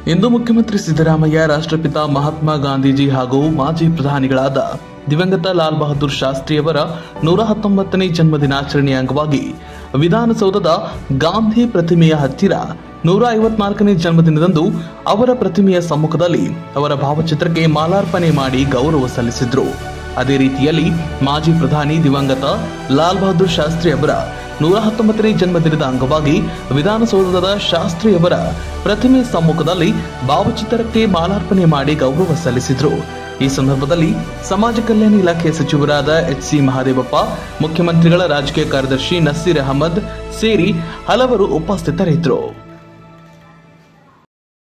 ಇಂದು ಮುಖ್ಯಮಂತ್ರಿ ಸಿದ್ದರಾಮಯ್ಯ ರಾಷ್ಟ್ರಪಿತ ಮಹಾತ್ಮ ಗಾಂಧೀಜಿ ಹಾಗೂ ಮಾಜಿ ಪ್ರಧಾನಿಗಳಾದ ದಿವಂಗತ ಲಾಲ್ ಬಹದ್ದೂರ್ ಶಾಸ್ತ್ರಿಯವರ ನೂರ ಹತ್ತೊಂಬತ್ತನೇ ಜನ್ಮದಿನಾಚರಣೆಯ ಅಂಗವಾಗಿ ವಿಧಾನಸೌಧದ ಗಾಂಧಿ ಪ್ರತಿಮೆಯ ಹತ್ತಿರ ನೂರ ಐವತ್ನಾಲ್ಕನೇ ಜನ್ಮದಿನದಂದು ಅವರ ಪ್ರತಿಮೆಯ ಸಮ್ಮುಖದಲ್ಲಿ ಅವರ ಭಾವಚಿತ್ರಕ್ಕೆ ಮಾಲಾರ್ಪಣೆ ಮಾಡಿ ಗೌರವ ಸಲ್ಲಿಸಿದ್ರು ಅದೇ ರೀತಿಯಲ್ಲಿ ಮಾಜಿ ಪ್ರಧಾನಿ ದಿವಂಗತ ಲಾಲ್ ಬಹದ್ದೂರ್ ಶಾಸ್ತ್ರಿ ಅವರ ನೂರ ಹತ್ತೊಂಬತ್ತನೇ ಜನ್ಮದಿನದ ಅಂಗವಾಗಿ ವಿಧಾನಸೌಧದ ಶಾಸ್ತ್ರಿಯವರ ಪ್ರತಿಮೆ ಸಮ್ಮುಖದಲ್ಲಿ ಭಾವಚಿತ್ರಕ್ಕೆ ಮಾಲಾರ್ಪಣೆ ಮಾಡಿ ಗೌರವ ಸಲ್ಲಿಸಿದ್ರು ಈ ಸಂದರ್ಭದಲ್ಲಿ ಸಮಾಜ ಕಲ್ಯಾಣ ಇಲಾಖೆ ಸಚಿವರಾದ ಎಚ್ ಸಿ ಮಹಾದೇವಪ್ಪ ಮುಖ್ಯಮಂತ್ರಿಗಳ ರಾಜಕೀಯ ಕಾರ್ಯದರ್ಶಿ ನಸೀರ್ ಅಹಮದ್ ಸೇರಿ ಹಲವರು ಉಪಸ್ಥಿತರಿದ್ದರು